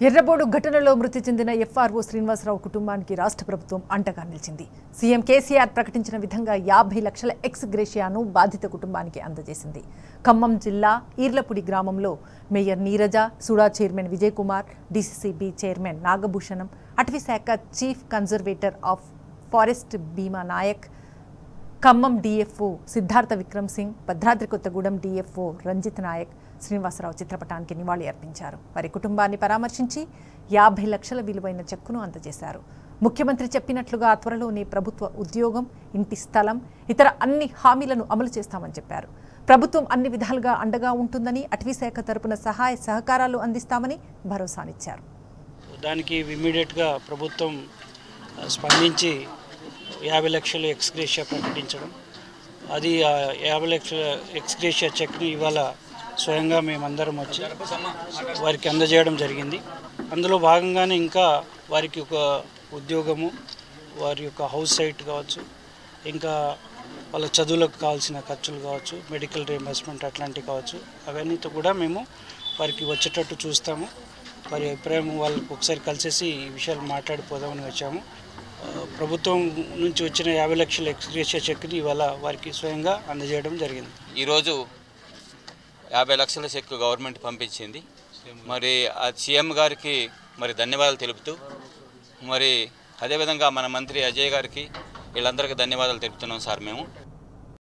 ఎర్రబోడు ఘటనలో మృతి చెందిన ఎఫ్ఆర్ఓ శ్రీనివాసరావు కుటుంబానికి రాష్ట్ర ప్రభుత్వం అంటగా నిలిచింది సీఎం కేసీఆర్ ప్రకటించిన విధంగా యాభై లక్షల ఎక్స్ గ్రేషియాను బాధిత కుటుంబానికి అందజేసింది ఖమ్మం జిల్లా ఈర్లపుడి గ్రామంలో mayor Neeraja SUDA chairman Vijay Kumar DCCB chairman Nagabhushanam అటవీశాఖ chief conservator of forest Bhima Nayak Khammam DFO Siddhartha Vikram Singh Bhadradri Kothagudem DFO Ranjith Nayak Srinivasarao చిత్రపటానికి నివాళి అర్పించారు వారి కుటుంబాన్ని పరామర్శించి యాభై లక్షల విలువైన చెక్కును అందజేశారు ముఖ్యమంత్రి చెప్పినట్లుగా త్వరలోనే ప్రభుత్వ ఉద్యోగం ఇంటి స్థలం ఇతర అన్ని హామీలను అమలు చేస్తామని చెప్పారు ప్రభుత్వం అన్ని విధాలుగా అండగా ఉంటుందని అటవీశాఖ తరపున సహాయ సహకారాలు అందిస్తామని భరోసానిచ్చారు దానికి ఇమీడియట్గా ప్రభుత్వం ఆ, స్పందించి యాభై లక్షలు ఎక్స్గ్రేషియా ప్రకటించడం అది ఆ యాభై లక్షల ఎక్స్గ్రేషియా చెక్ని ఇవాళ స్వయంగా మేమందరం వచ్చి వారికి అందజేయడం జరిగింది అందులో భాగంగానే ఇంకా వారికి ఒక ఉద్యోగము వారి యొక్క హౌస్ సైట్ కావచ్చు ఇంకా వాళ్ళ చదువులకు కావాల్సిన ఖర్చులు కావచ్చు మెడికల్ రీఎంబర్స్మెంట్ అట్లాంటివి కావచ్చు అవన్నీతో కూడా మేము వారికి వచ్చేటట్టు చూస్తాము వారి అభిప్రాయం వాళ్ళకి ఒకసారి కలిసేసి ఈ విషయాలు మాట్లాడిపోదామని వచ్చాము ఆ, ప్రభుత్వం నుంచి వచ్చిన యాభై లక్షల ఎక్స్గ్రేషియా చెక్ని ఇవాళ వారికి స్వయంగా అందజేయడం జరిగింది ఈరోజు యాభై లక్షల చెక్ గవర్నమెంట్ పంపించింది మరి ఆ సీఎం గారికి మరి ధన్యవాదాలు తెలుపుతూ మరి అదేవిధంగా మన మంత్రి అజయ్ గారికి వీళ్ళందరికీ ధన్యవాదాలు తెలుపుతున్నాం సార్ మేము